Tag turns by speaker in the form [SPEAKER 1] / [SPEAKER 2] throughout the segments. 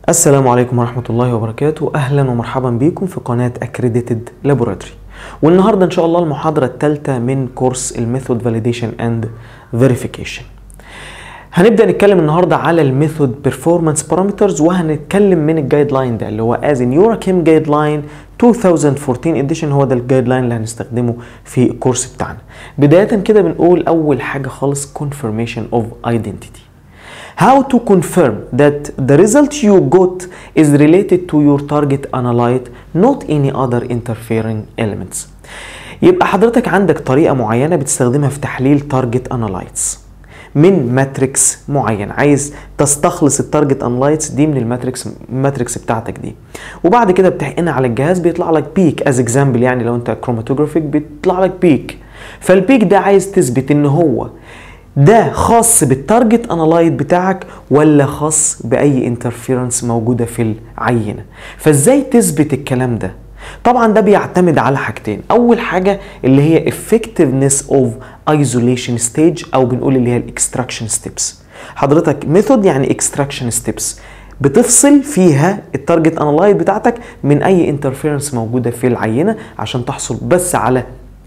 [SPEAKER 1] السلام عليكم ورحمة الله وبركاته أهلا ومرحبا بكم في قناة Accredited Laboratory والنهاردة إن شاء الله المحاضرة الثالثة من كورس الميثود فاليديشن اند فيريفيكيشن هنبدأ نتكلم النهاردة على الميثود بيرفورمانس بارامترز وهنتكلم من الجايد لاين ده اللي هو از نيوراكيم جايد لاين 2014 اديشن هو ده الجايد لاين اللي هنستخدمه في الكورس بتاعنا بداية كده بنقول أول حاجة خالص confirmation of identity how to confirm that the result you got is related to your target analyte not any other interfering elements يبقى حضرتك عندك طريقة معينة بتستخدمها في تحليل target analytes من ماتريكس معين عايز تستخلص التارجت انلايتس دي من الماتريكس الماتريكس بتاعتك دي وبعد كده بتحقنها على الجهاز بيطلع لك بيك از اكزامبل يعني لو انت كروماتوجرافيك بيطلع لك بيك فالبيك ده عايز تثبت ان هو ده خاص بالتارجت انالايت بتاعك ولا خاص باي انترفيرنس موجوده في العينه فازاي تثبت الكلام ده طبعا ده بيعتمد على حاجتين اول حاجه اللي هي effectiveness of isolation stage او بنقول اللي هي الاكستراكشن ستيبس حضرتك ميثود يعني اكستراكشن ستيبس بتفصل فيها التارجت انالايت بتاعتك من اي انترفيرنس موجوده في العينه عشان تحصل بس على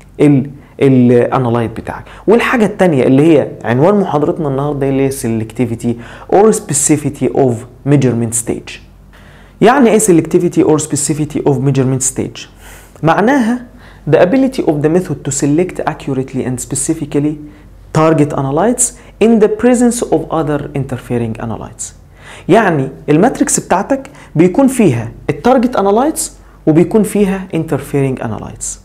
[SPEAKER 1] ال الانالايت بتاعك والحاجه الثانيه اللي هي عنوان محاضرتنا النهارده اللي هي selectivity or specificity of measurement stage يعني ايه selectivity or specificity of measurement stage معناها the ability of the method to select accurately and specifically target analytes in the presence of other interfering analytes يعني الماتريكس بتاعتك بيكون فيها التارجت انالايتس وبيكون فيها interfering analytes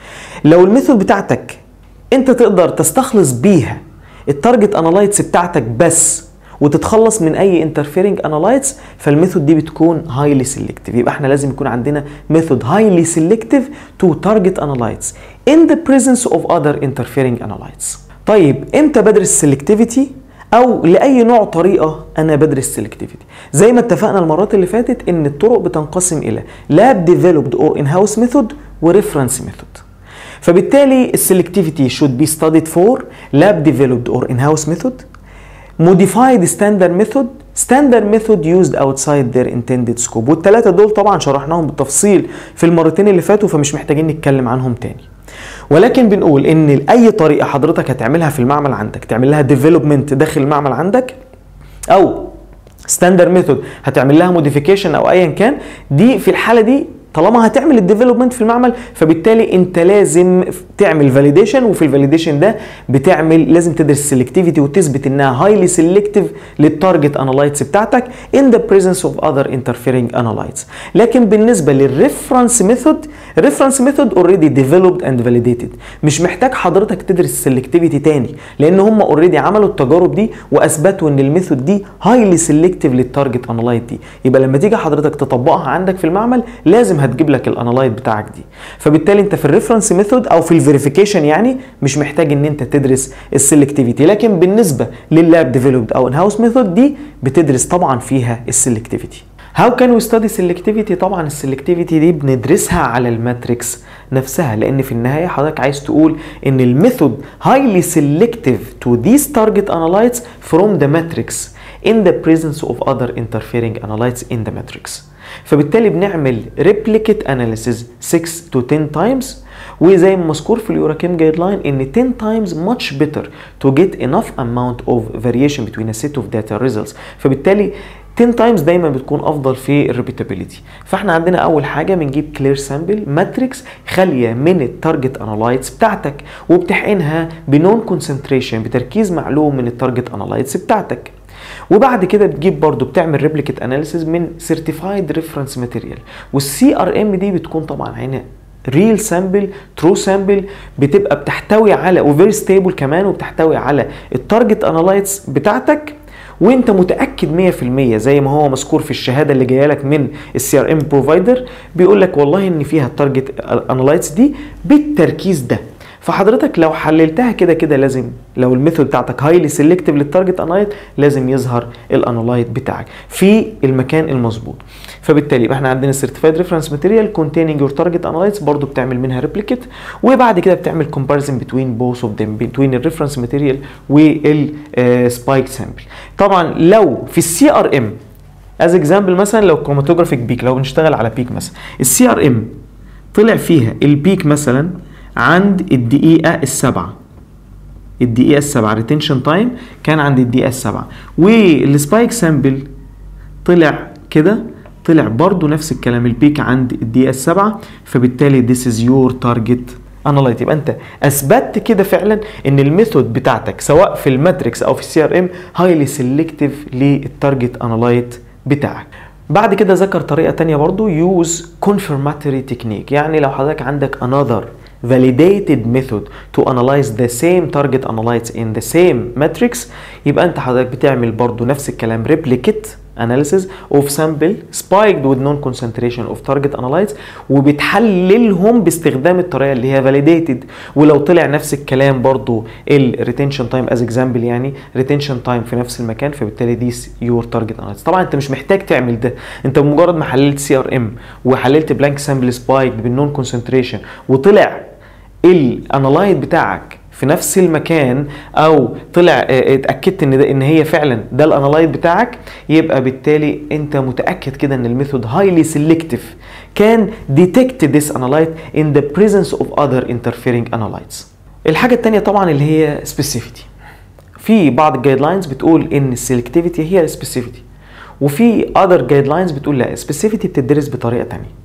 [SPEAKER 1] لو الميثود بتاعتك انت تقدر تستخلص بيها التارجت انالايتس بتاعتك بس وتتخلص من اي انترفيرنج انالايتس فالميثود دي بتكون هايلي سيلكتيف يبقى احنا لازم يكون عندنا ميثود هايلي سيلكتيف تو تارجت انالايتس in the presence of other interfering analytes طيب امتى بدرس سيلكتيفيتي او لاي نوع طريقه انا بدرس سيلكتيفيتي زي ما اتفقنا المرات اللي فاتت ان الطرق بتنقسم الى لاب ديفلوبد اور ان هاوس ميثود وريفرنس ميثود فبالتالي السلكتيفيتي should be studied for lab developed or in-house method modified standard method standard method used outside their intended scope والثلاثه دول طبعا شرحناهم بالتفصيل في المرتين اللي فاتوا فمش محتاجين نتكلم عنهم تاني ولكن بنقول ان اي طريقه حضرتك هتعملها في المعمل عندك تعمل لها ديفلوبمنت داخل المعمل عندك او ستاندرد ميثود هتعمل لها موديفيكيشن او ايا كان دي في الحاله دي طالما هتعمل الديفلوبمنت في المعمل فبالتالي انت لازم تعمل فاليديشن وفي الفاليديشن ده بتعمل لازم تدرس سيلكتيفيتي وتثبت انها هايلي سيلكتيف للتارجت انالايتس بتاعتك in the presence of other interfering analytes لكن بالنسبه للريفرنس ميثود الريفرنس ميثود اوريدي ديفلوبد اند فاليديتد مش محتاج حضرتك تدرس سيلكتيفيتي تاني لان هم اوريدي عملوا التجارب دي واثبتوا ان الميثود دي هايلي سيلكتيف للتارجت انالايت دي يبقى لما تيجي حضرتك تطبقها عندك في المعمل لازم هتجيب لك الانالايت بتاعك دي فبالتالي انت في الريفرنس ميثود او في الفيريفيكيشن يعني مش محتاج ان انت تدرس السلكتيفيتي لكن بالنسبه لللاب ديفلوبد او ان هاوس ميثود دي بتدرس طبعا فيها السلكتيفيتي هاو كان وي ستادي سيلكتيفيتي طبعا السلكتيفيتي دي بندرسها على الماتريكس نفسها لان في النهايه حضرتك عايز تقول ان الميثود highly selective to these target analytes from the matrix in the presence of other interfering analytes in the matrix فبالتالي بنعمل replicate analysis 6 to 10 times وزي ما مذكور في اليوراكيم جايد لاين ان 10 times much better to get enough amount of variation between a set of data results فبالتالي 10 تايمز دايما بتكون افضل في الريبيتابيليتي فاحنا عندنا اول حاجه بنجيب كلير سامبل ماتريكس خاليه من التارجت انالايتس بتاعتك وبتحقنها بنون كونسنتريشن بتركيز معلوم من التارجت انالايتس بتاعتك وبعد كده بتجيب برضو بتعمل ريبليكيت اناليسيز من سيرتيفايد ريفرنس ماتيريال والسي ار ام دي بتكون طبعا هنا ريل سامبل ترو سامبل بتبقى بتحتوي على وفيري ستيبل كمان وبتحتوي على التارجت انالايتس بتاعتك وانت متاكد 100% زي ما هو مذكور في الشهاده اللي جايه لك من السي ار ام بروفايدر بيقول لك والله ان فيها التارجت انالايتس دي بالتركيز ده فحضرتك لو حللتها كده كده لازم لو الميثود بتاعتك هايلي سيلكتيف للتارجت انالايت لازم يظهر الانالايت بتاعك في المكان المظبوط فبالتالي يبقى احنا عندنا سيرتيفايد ريفرنس ماتيريال كونتيننج يور تارجت انالايتس برضو بتعمل منها ريبليكيت وبعد كده بتعمل كومباريزن بتوين بوث اوف ذيم بتوين الريفرنس ماتيريال والسبايك سامبل طبعا لو في السي ار ام از اكزامبل مثلا لو كروماتوجرافيك بيك لو بنشتغل على بيك مثلا السي ار ام طلع فيها البيك مثلا عند الدقيقه السابعه الدقيقه السابعه ريتنشن تايم كان عند الدقيقه السابعه والسبايك سامبل طلع كده طلع برضو نفس الكلام البيك عند الدقيقه السابعه فبالتالي this is your target انالايت يبقى انت اثبتت كده فعلا ان الميثود بتاعتك سواء في الماتريكس او في السي ار ام هايلي سيلكتيف للتارجت انالايت بتاعك بعد كده ذكر طريقه تانية برضو يوز confirmatory technique يعني لو حضرتك عندك another validated method to analyze the same target analytes in the same matrix يبقى انت حضرتك بتعمل برضو نفس الكلام replicate analysis of sample spiked with non concentration of target analytes وبتحللهم باستخدام الطريقه اللي هي validated ولو طلع نفس الكلام برضو ال retention time as example يعني retention time في نفس المكان فبالتالي this your target analytes طبعا انت مش محتاج تعمل ده انت بمجرد ما حللت سي ار ام وحللت بلانك سامبل سبايكد بالنون كونسنتريشن وطلع الانالايت بتاعك في نفس المكان او طلع اه، اتاكدت ان ده ان هي فعلا ده الانالايت بتاعك يبقى بالتالي انت متاكد كده ان الميثود هايلي سيلكتيف كان ديتكت ذس انالايت ان ذا بريزنس اوف اذر انترفيرنج انالايتس الحاجه الثانيه طبعا اللي هي سبيسيفيتي في بعض الجايد لاينز بتقول ان السلكتيفيتي هي السبيسيفيتي وفي اذر جايد لاينز بتقول لا السبيسيفيتي بتدرس بطريقه تانية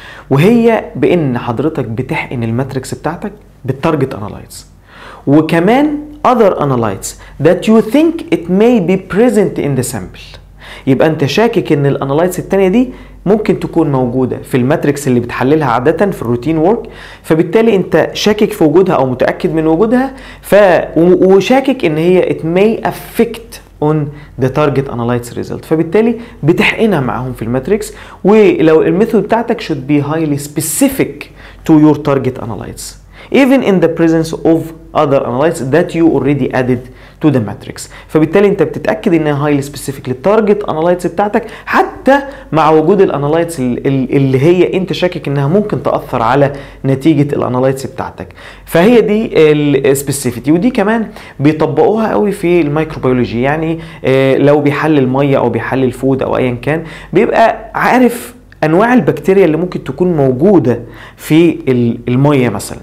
[SPEAKER 1] وهي بان حضرتك بتحقن الماتريكس بتاعتك بالتارجت انالايتس وكمان other analytes that you think it may be present in the sample يبقى انت شاكك ان الانالايتس التانية دي ممكن تكون موجوده في الماتريكس اللي بتحللها عاده في الروتين وورك فبالتالي انت شاكك في وجودها او متاكد من وجودها ف و- وشاكك ان هي it may affect on the target analytes result فبالتالي بتحقنها معاهم في الماتريكس ولو الميثود بتاعتك should be highly specific to your target analytes even in the presence of other analytes that you already added to the matrix فبالتالي انت بتتاكد انها هايلي سبيسيفيك للتارجت انالايتس بتاعتك حتى مع وجود الانالايتس اللي هي انت شاكك انها ممكن تاثر على نتيجه الانالايتس بتاعتك فهي دي السبيسيفيتي ودي كمان بيطبقوها قوي في الميكروبيولوجي يعني آه، لو بيحلل ميه او بيحلل فود او ايا كان بيبقى عارف انواع البكتيريا اللي ممكن تكون موجوده في ال- الميه مثلا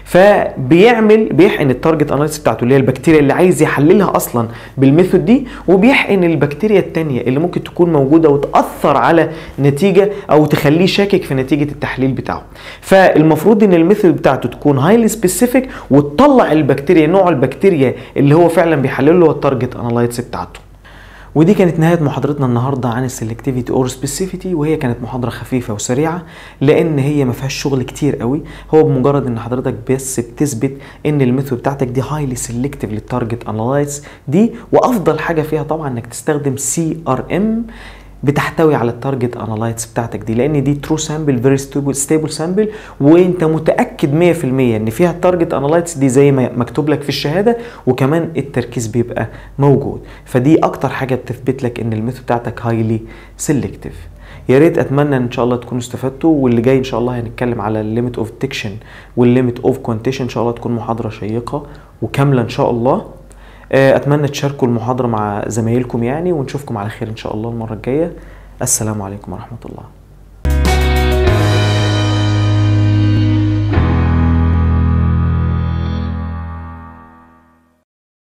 [SPEAKER 1] فبيعمل بيحقن التارجت اناليسيس بتاعته اللي هي البكتيريا اللي عايز يحللها اصلا بالميثود دي وبيحقن البكتيريا التانية اللي ممكن تكون موجوده وتاثر على نتيجه او تخليه شاكك في نتيجه التحليل بتاعه فالمفروض ان الميثود بتاعته تكون هايلي سبيسيفيك وتطلع البكتيريا نوع البكتيريا اللي هو فعلا بيحلله هو التارجت اناليسيس بتاعته ودي كانت نهاية محاضرتنا النهاردة عن السلكتيفيتي اور سبيسيفيتي وهي كانت محاضرة خفيفة وسريعة لأن هي ما فيهاش شغل كتير قوي هو بمجرد إن حضرتك بس بتثبت إن الميثود بتاعتك دي هايلي سيلكتيف للتارجت انالايز دي وأفضل حاجة فيها طبعا إنك تستخدم سي ار ام بتحتوي على التارجت انالايتس بتاعتك دي لان دي ترو سامبل فيري ستيبل سامبل وانت متاكد 100% ان فيها التارجت انالايتس دي زي ما مكتوب لك في الشهاده وكمان التركيز بيبقى موجود فدي اكتر حاجه بتثبت لك ان الميثود بتاعتك هايلي سيلكتيف يا ريت اتمنى ان شاء الله تكونوا استفدتوا واللي جاي ان شاء الله هنتكلم على الليميت اوف ديتكشن والليميت اوف كوانتيشن ان شاء الله تكون محاضره شيقه وكامله ان شاء الله آه، اتمنى تشاركوا المحاضره مع زمايلكم يعني ونشوفكم على خير ان شاء الله المره الجايه السلام عليكم ورحمه الله